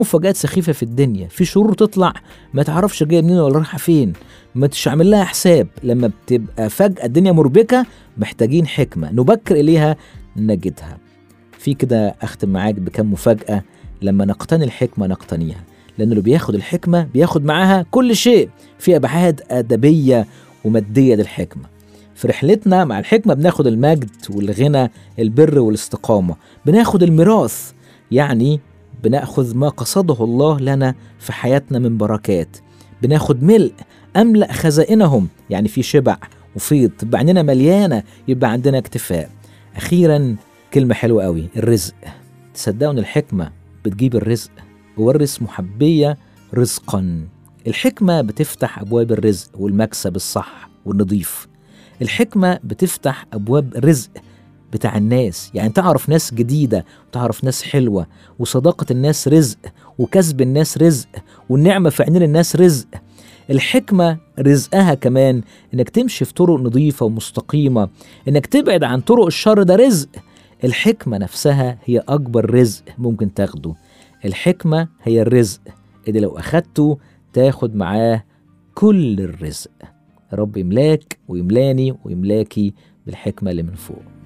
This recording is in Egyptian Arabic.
مفاجآت سخيفة في الدنيا في شرور تطلع ما تعرفش جاية منين ولا رايحة فين ما تعمل لها حساب لما بتبقى فجأة الدنيا مربكة محتاجين حكمة نبكر إليها نجدها في كده أختم معاك بكم مفاجأة لما نقتني الحكمة نقتنيها لأن اللي بياخد الحكمة بياخد معاها كل شيء في أبعاد أدبية ومادية للحكمة في رحلتنا مع الحكمة بناخد المجد والغنى البر والاستقامة بناخد الميراث يعني بناخذ ما قصده الله لنا في حياتنا من بركات بناخد ملء أملأ خزائنهم يعني في شبع وفيض تبقى عندنا مليانة يبقى عندنا اكتفاء أخيرا كلمة حلوة قوي الرزق تصدقوا إن الحكمة بتجيب الرزق ورث محبية رزقا الحكمة بتفتح أبواب الرزق والمكسب الصح والنظيف الحكمة بتفتح أبواب رزق بتاع الناس يعني تعرف ناس جديدة وتعرف ناس حلوة وصداقة الناس رزق وكسب الناس رزق والنعمة في عينين الناس رزق الحكمة رزقها كمان انك تمشي في طرق نظيفة ومستقيمة انك تبعد عن طرق الشر ده رزق الحكمة نفسها هي أكبر رزق ممكن تاخده الحكمة هي الرزق اللي لو أخدته تاخد معاه كل الرزق رب يملاك ويملاني ويملاكي بالحكمة اللي من فوق